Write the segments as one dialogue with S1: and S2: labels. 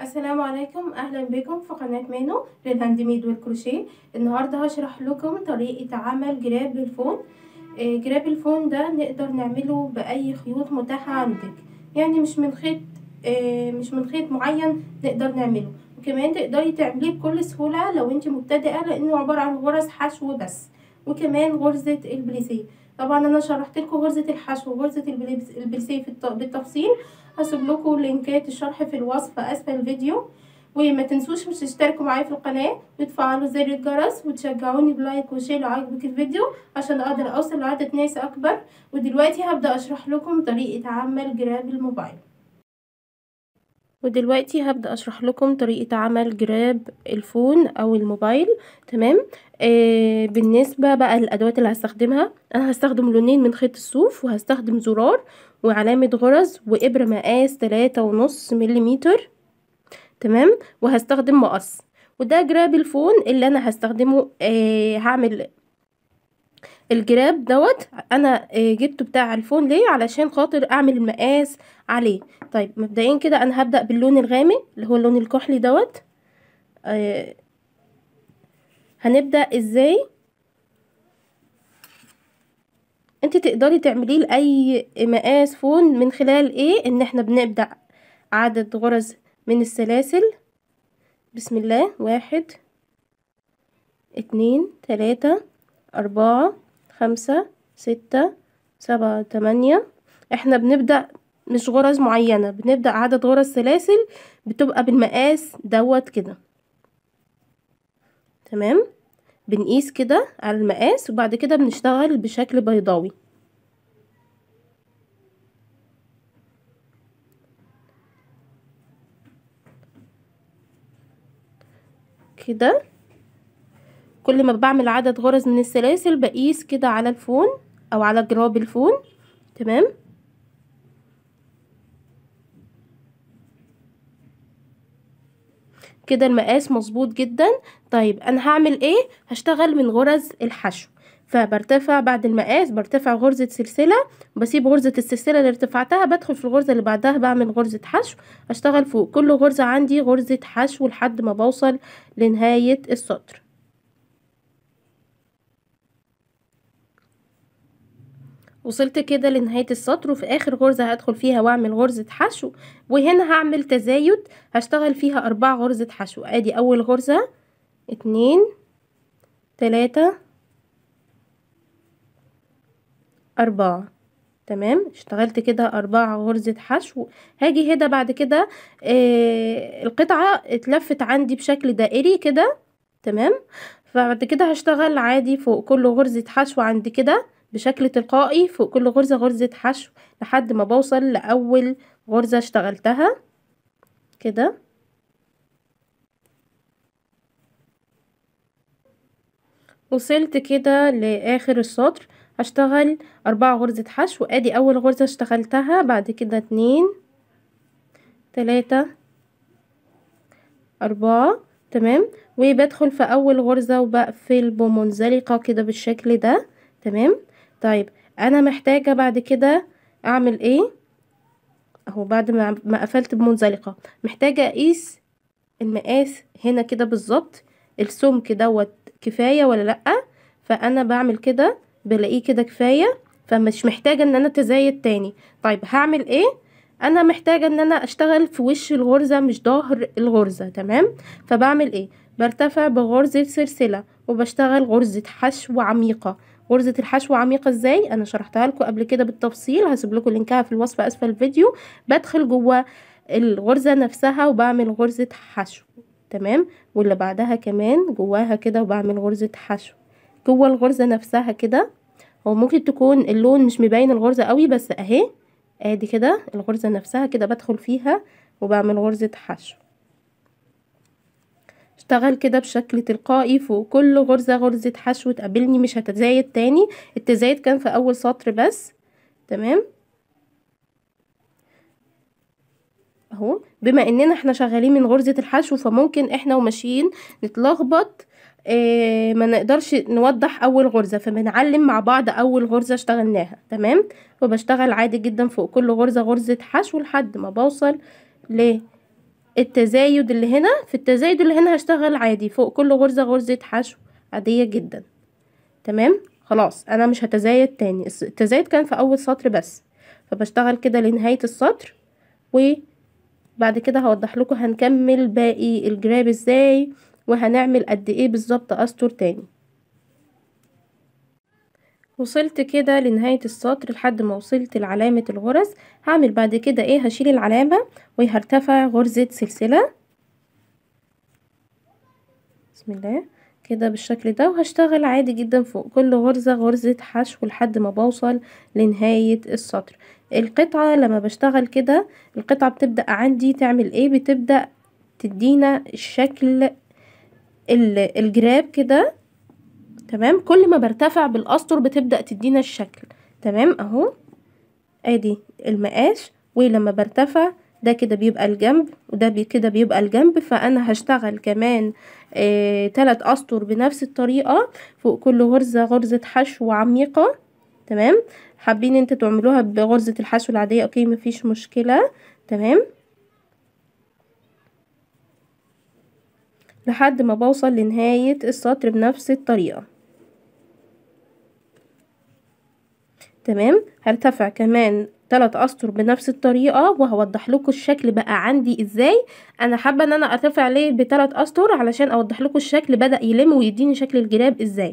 S1: السلام عليكم اهلا بكم في قناه مانو للهاند ميد والكروشيه النهارده هشرح لكم طريقه عمل جراب الفون آه، جراب الفون ده نقدر نعمله باي خيوط متاحه عندك يعني مش من خيط آه، مش من خيط معين نقدر نعمله وكمان تقدري تعمليه بكل سهوله لو انت مبتدئه لانه عباره عن غرز حشو بس وكمان غرزه البليسيه طبعا انا شرحت لكم غرزه الحشو وغرزه البليسيه بالتفصيل هسيب لكم لينكات الشرح في الوصف اسفل الفيديو وما تنسوش مش تشتركوا معايا في القناه وتفعلوا زر الجرس وتشجعوني بلايك وشير لو عجبك الفيديو عشان اقدر اوصل لعدد ناس اكبر ودلوقتي هبدا اشرح لكم طريقه عمل جراب الموبايل ودلوقتي هبدا اشرح لكم طريقه عمل جراب الفون او الموبايل تمام آه بالنسبه بقى للادوات اللي هستخدمها انا هستخدم لونين من خيط الصوف وهستخدم زرار وعلامة غرز وإبرة مقاس تلاتة ونص مليمتر تمام وهستخدم مقص وده جراب الفون اللي أنا هستخدمه آه هعمل الجراب دوت انا آه جبته بتاع الفون ليه علشان خاطر اعمل المقاس عليه طيب مبدئيا كده انا هبدا باللون الغامق اللي هو اللون الكحلي دوت آه هنبدا ازاي انت تقدري تعمليه لاي مقاس فون من خلال ايه ان احنا بنبدأ عدد غرز من السلاسل بسم الله واحد اتنين تلاتة اربعة خمسة ستة سبعة تمانية احنا بنبدأ مش غرز معينة بنبدأ عدد غرز سلاسل بتبقى بالمقاس دوت كده تمام بنقيس كده على المقاس وبعد كده بنشتغل بشكل بيضاوي كده كل ما بعمل عدد غرز من السلاسل بقيس كده على الفون او على جراب الفون تمام كده المقاس مظبوط جدا طيب انا هعمل ايه هشتغل من غرز الحشو فبرتفع بعد المقاس برتفع غرزة سلسلة بسيب غرزة السلسلة اللي ارتفعتها بدخل في الغرزة اللي بعدها بعمل غرزة حشو اشتغل فوق كل غرزة عندي غرزة حشو لحد ما بوصل لنهاية السطر وصلت كده لنهاية السطر وفي اخر غرزة هدخل فيها واعمل غرزة حشو وهنا هعمل تزايد هشتغل فيها اربع غرزة حشو ادي اول غرزة اتنين تلاتة اربعة تمام اشتغلت كده اربع غرزة حشو هاجي هنا بعد كده آه القطعة اتلفت عندي بشكل دائري كده تمام فبعد كده هشتغل عادي فوق كل غرزة حشو عند كده بشكل تلقائي فوق كل غرزة غرزة حشو لحد ما بوصل لأول غرزة اشتغلتها كده وصلت كده لآخر السطر هشتغل أربعة غرزة حشو ادي أول غرزة اشتغلتها بعد كده اتنين تلاتة أربعة تمام وبدخل في أول غرزة وبقفل بمنزلقة كده بالشكل ده تمام طيب انا محتاجة بعد كده اعمل ايه اهو بعد ما ما قفلت بمنزلقة محتاجة اقيس المقاس هنا كده بالظبط السمك دوت كفاية ولا لأ فانا بعمل كده بلاقيه كده كفاية فمش محتاجة ان انا اتزايد تاني طيب هعمل ايه انا محتاجة ان انا اشتغل في وش الغرزة مش ظهر الغرزة تمام فبعمل ايه برتفع بغرزة سلسلة وبشتغل غرزة حشو عميقة غرزة الحشو عميقة ازاي انا شرحتها لكم قبل كده بالتفصيل هسيب لكم لينكها في الوصف اسفل الفيديو بدخل جوه الغرزة نفسها وبعمل غرزة حشو تمام واللي بعدها كمان جواها كده وبعمل غرزة حشو جوه الغرزة نفسها كده هو ممكن تكون اللون مش مبين الغرزة قوي بس اهي ادي كده الغرزة نفسها كده بدخل فيها وبعمل غرزة حشو اشتغل كده بشكل تلقائي فوق كل غرزة غرزة حشو تقابلني مش هتزايد تاني التزايد كان في اول سطر بس تمام اهو بما اننا احنا شغالين من غرزة الحشو فممكن احنا وماشيين نتلخبط اه ما نقدرش نوضح اول غرزة فبنعلم مع بعض اول غرزة اشتغلناها تمام وبشتغل عادي جدا فوق كل غرزة غرزة حشو لحد ما بوصل ل التزايد اللي هنا في التزايد اللي هنا هشتغل عادي فوق كل غرزة غرزة حشو عادية جدا تمام خلاص انا مش هتزايد تاني التزايد كان في اول سطر بس فبشتغل كده لنهاية السطر وبعد كده هوضح لكم هنكمل باقي الجراب ازاي وهنعمل قد ايه بالظبط اسطر تاني وصلت كده لنهاية السطر لحد ما وصلت لعلامة الغرز هعمل بعد كده ايه هشيل العلامة وهرتفع غرزة سلسلة بسم الله كده بالشكل ده وهشتغل عادي جدا فوق كل غرزة غرزة حشو لحد ما بوصل لنهاية السطر القطعة لما بشتغل كده القطعة بتبدأ عندي تعمل ايه بتبدأ تدينا الشكل الجراب كده تمام كل ما برتفع بالاسطر بتبدأ تدينا الشكل تمام اهو ادي المقاس ولما برتفع ده كده بيبقى الجنب وده بي كده بيبقى الجنب فانا هشتغل كمان آه تلات اسطر بنفس الطريقة فوق كل غرزة غرزة حشو عميقة تمام حابين انت تعملوها بغرزة الحشو العادية اوكي مفيش مشكلة تمام لحد ما بوصل لنهاية السطر بنفس الطريقة تمام هرتفع كمان تلات اسطر بنفس الطريقة وهوضح لكم الشكل بقى عندي ازاي انا حابة ان انا ارتفع ليه بتلات اسطر علشان اوضح لكم الشكل بدأ يلم ويديني شكل الجراب ازاي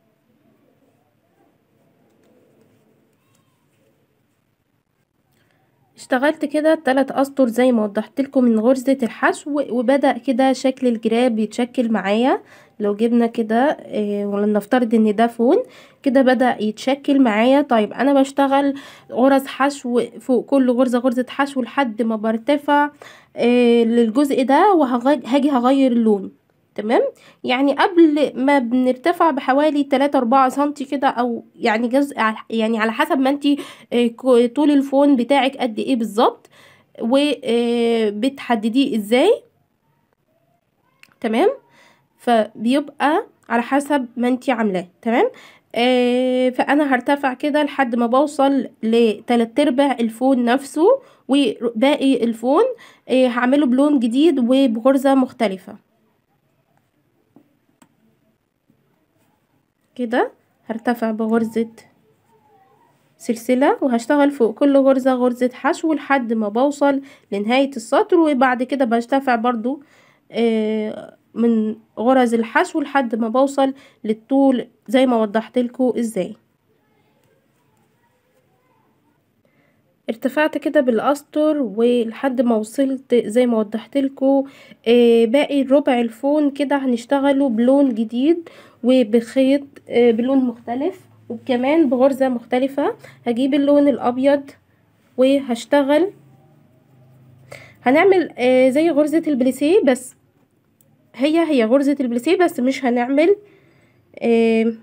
S1: اشتغلت كده تلات اسطر زي ما وضحت لكم من غرزة الحشو وبدأ كده شكل الجراب يتشكل معايا لو جبنا كده اه ولنفترض ان ده فون كده بدأ يتشكل معايا طيب انا بشتغل غرز حشو فوق كل غرزة غرزة حشو لحد ما برتفع اه للجزء ده وهاجي هغير اللون تمام يعني قبل ما بنرتفع بحوالي 3 4 سنتي كده او يعني جزء يعني على حسب ما انتي طول الفون بتاعك قد ايه بالظبط وبتحدديه ازاي تمام فبيبقى على حسب ما انتي عاملاه تمام آه فانا هرتفع كده لحد ما بوصل لتلات ارباع الفون نفسه وباقي الفون آه هعمله بلون جديد وبغرزة مختلفة كده هرتفع بغرزة سلسلة وهشتغل فوق كل غرزة غرزة حشو لحد ما بوصل لنهاية السطر وبعد كده برتفع برضو آه من غرز الحشو لحد ما بوصل للطول زي ما وضحت لكم ازاي ارتفعت كده بالاسطر ولحد ما وصلت زي ما وضحت لكم آه باقي ربع الفون كده هنشتغله بلون جديد وبخيط آه بلون مختلف وكمان بغرزة مختلفة هجيب اللون الابيض وهشتغل هنعمل آه زي غرزة البليسيه بس هي هي غرزة البليسيه بس مش هنعمل آه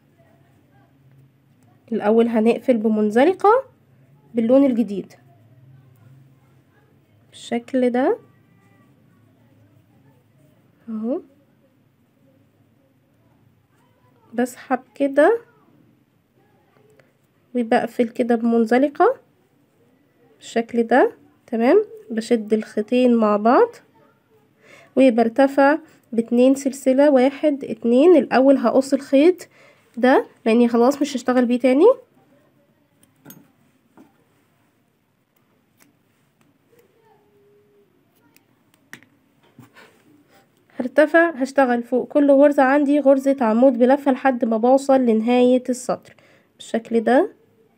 S1: الاول هنقفل بمنزلقة باللون الجديد بالشكل ده اهو بسحب كده وبقفل كده بمنزلقة بالشكل ده تمام بشد الخيطين مع بعض وبرتفع باتنين سلسلة واحد اتنين الاول هقص الخيط ده لاني خلاص مش هشتغل بيه تاني هرتفع هشتغل فوق كل غرزة عندي غرزة عمود بلفة لحد ما بوصل لنهاية السطر بالشكل ده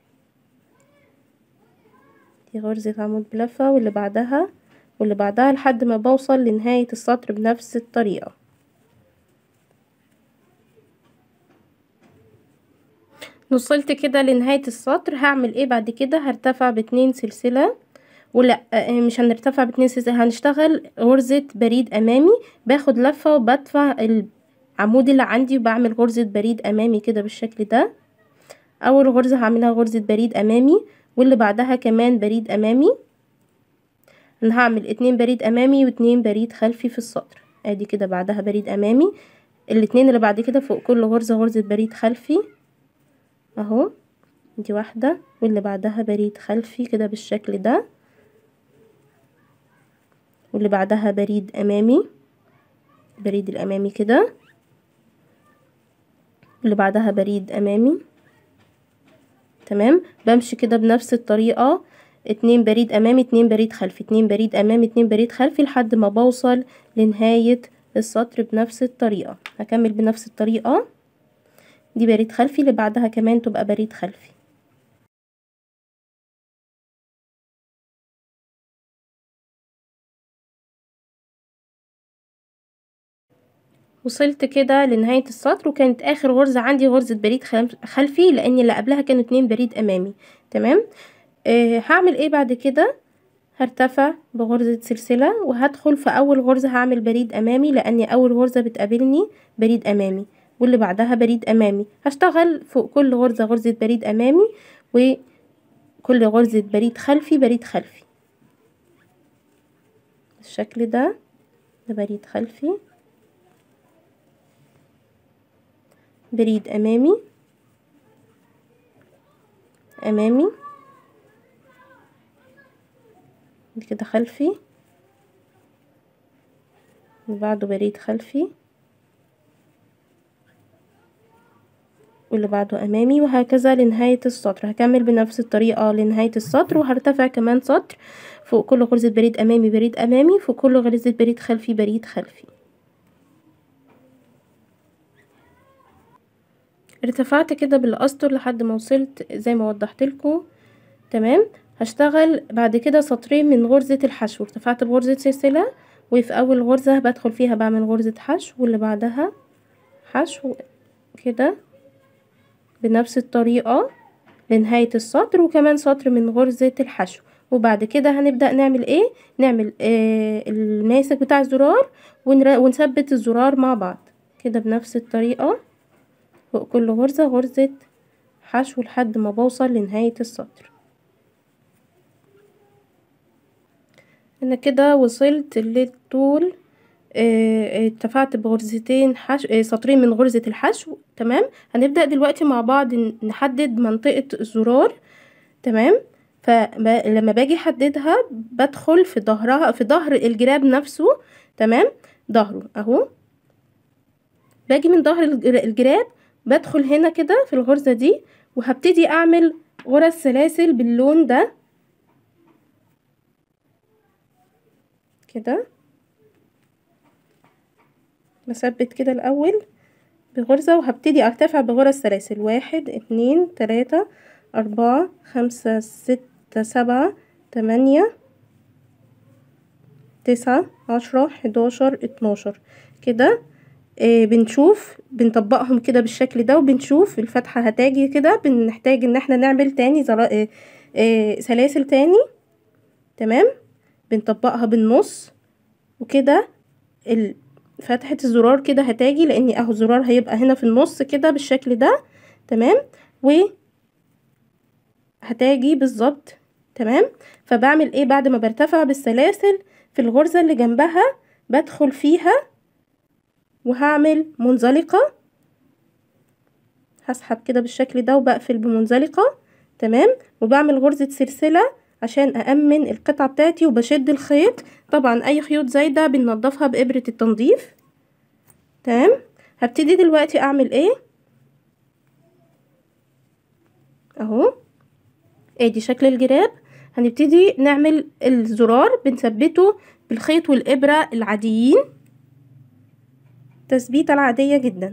S1: دي غرزة عمود بلفة واللي بعدها واللي بعدها لحد ما بوصل لنهاية السطر بنفس الطريقة وصلت كده لنهاية السطر هعمل ايه بعد كده هرتفع باتنين سلسلة ولا مش هنرتفع باتنين سلسلة هنشتغل غرزة بريد امامي باخد لفة وبدفع العمود اللي عندي وبعمل غرزة بريد امامي كده بالشكل ده اول غرزة هعملها غرزة بريد امامي واللي بعدها كمان بريد امامي انا هعمل اتنين بريد امامي واتنين بريد خلفي في السطر ادي كده بعدها بريد امامي الاتنين اللي بعد كده فوق كل غرزة غرزة بريد خلفي اهو دي واحدة واللي بعدها بريد خلفي كده بالشكل ده واللي بعدها بريد امامي بريد الامامي كده واللي بعدها بريد امامي تمام بمشي كده بنفس الطريقة اتنين بريد امامي اتنين بريد خلفي اتنين بريد امامي اتنين بريد خلفي لحد ما بوصل لنهاية السطر بنفس الطريقة هكمل بنفس الطريقة دي بريد خلفي اللي بعدها كمان تبقى بريد خلفي وصلت كده لنهاية السطر وكانت اخر غرزة عندي غرزة بريد خلفي لان اللي قبلها كانوا اتنين بريد امامي تمام آه هعمل ايه بعد كده هرتفع بغرزة سلسلة وهدخل في اول غرزة هعمل بريد امامي لاني اول غرزة بتقابلني بريد امامي واللي بعدها بريد امامي هشتغل فوق كل غرزة غرزة بريد امامي وكل غرزة بريد خلفي بريد خلفي بالشكل ده ده بريد خلفي بريد امامي امامي كده خلفي وبعده بريد خلفي واللي بعده امامي وهكذا لنهاية السطر هكمل بنفس الطريقة لنهاية السطر وهرتفع كمان سطر فوق كل غرزة بريد امامي بريد امامي فوق كل غرزة بريد خلفي بريد خلفي ارتفعت كده بالاسطر لحد ما وصلت زي ما وضحت لكم تمام هشتغل بعد كده سطرين من غرزة الحشو ارتفعت بغرزة سلسلة وفي اول غرزة بدخل فيها بعمل غرزة حشو واللي بعدها حشو كده بنفس الطريقة لنهاية السطر وكمان سطر من غرزة الحشو وبعد كده هنبدأ نعمل ايه نعمل آه الماسك بتاع الزرار ونثبت الزرار مع بعض كده بنفس الطريقة فوق كل غرزة غرزة حشو لحد ما بوصل لنهاية السطر انا كده وصلت للطول ارتفعت بغرزتين حشو اه سطرين من غرزة الحشو تمام هنبدأ دلوقتي مع بعض نحدد منطقة الزرار تمام فلما باجي احددها بدخل في ظهرها في ظهر الجراب نفسه تمام ظهره اهو باجي من ظهر الجراب بدخل هنا كده في الغرزة دي وهبتدي اعمل غرز سلاسل باللون ده كده بثبت كده الاول بغرزة وهبتدي ارتفع بغرز سلاسل واحد اتنين تلاتة اربعة خمسة ستة سبعة تمانية تسعة عشرة حداشر اتناشر كده آه بنشوف بنطبقهم كده بالشكل ده وبنشوف الفتحة هتاجي كده بنحتاج ان احنا نعمل تاني زر... آه آه سلاسل تاني تمام بنطبقها بالنص وكده فتحة الزرار كده هتاجي لاني اهو الزرار هيبقى هنا في النص كده بالشكل ده تمام و هتاجي بالظبط تمام فبعمل ايه بعد ما برتفع بالسلاسل في الغرزة اللي جنبها بدخل فيها وهعمل منزلقة هسحب كده بالشكل ده وبقفل بمنزلقة تمام وبعمل غرزة سلسلة عشان أأمن القطعة بتاعتي وبشد الخيط طبعا أي خيوط زايدة بننضفها بإبرة التنظيف تمام هبتدي دلوقتي أعمل ايه اهو ادي شكل الجراب هنبتدي نعمل الزرار بنثبته بالخيط والإبرة العاديين تثبيتة العادية جدا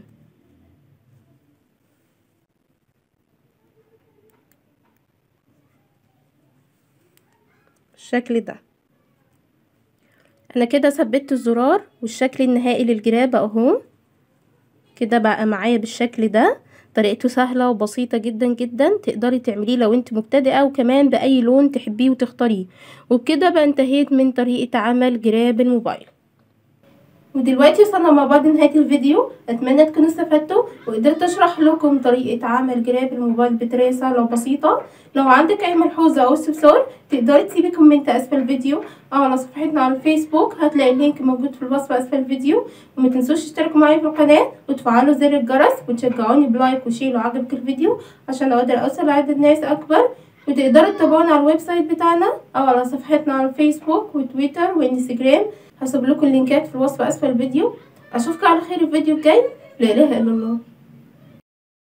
S1: بالشكل ده انا كده ثبت الزرار والشكل النهائي للجراب اهو كده بقى معايا بالشكل ده طريقته سهلة وبسيطة جدا جدا تقدري تعمليه لو انت مبتدئة وكمان بأي لون تحبيه وتختاريه وبكده بقى انتهيت من طريقة عمل جراب الموبايل ودلوقتي وصلنا مع بعض لنهاية الفيديو اتمنى تكونوا استفدتوا وقدرت اشرح لكم طريقة عمل جراب الموبايل بطريقة سهلة وبسيطة لو عندك اي ملحوظة او استفسار تقدري تسيبي كومنت اسفل الفيديو او على صفحتنا على الفيسبوك هتلاقي اللينك موجود في الوصف اسفل الفيديو وما تنسوش تشتركوا معايا في القناة وتفعلوا زر الجرس وتشجعوني بلايك وشير لو عجبك الفيديو عشان اقدر اوصل لعدد ناس اكبر وتقدروا تتابعونا على الويب سايت بتاعنا او على صفحتنا على الفيسبوك وتويتر وانستجرام هسيب لكم اللينكات في الوصف اسفل الفيديو اشوفكم على خير الفيديو الجاي لا اله الا الله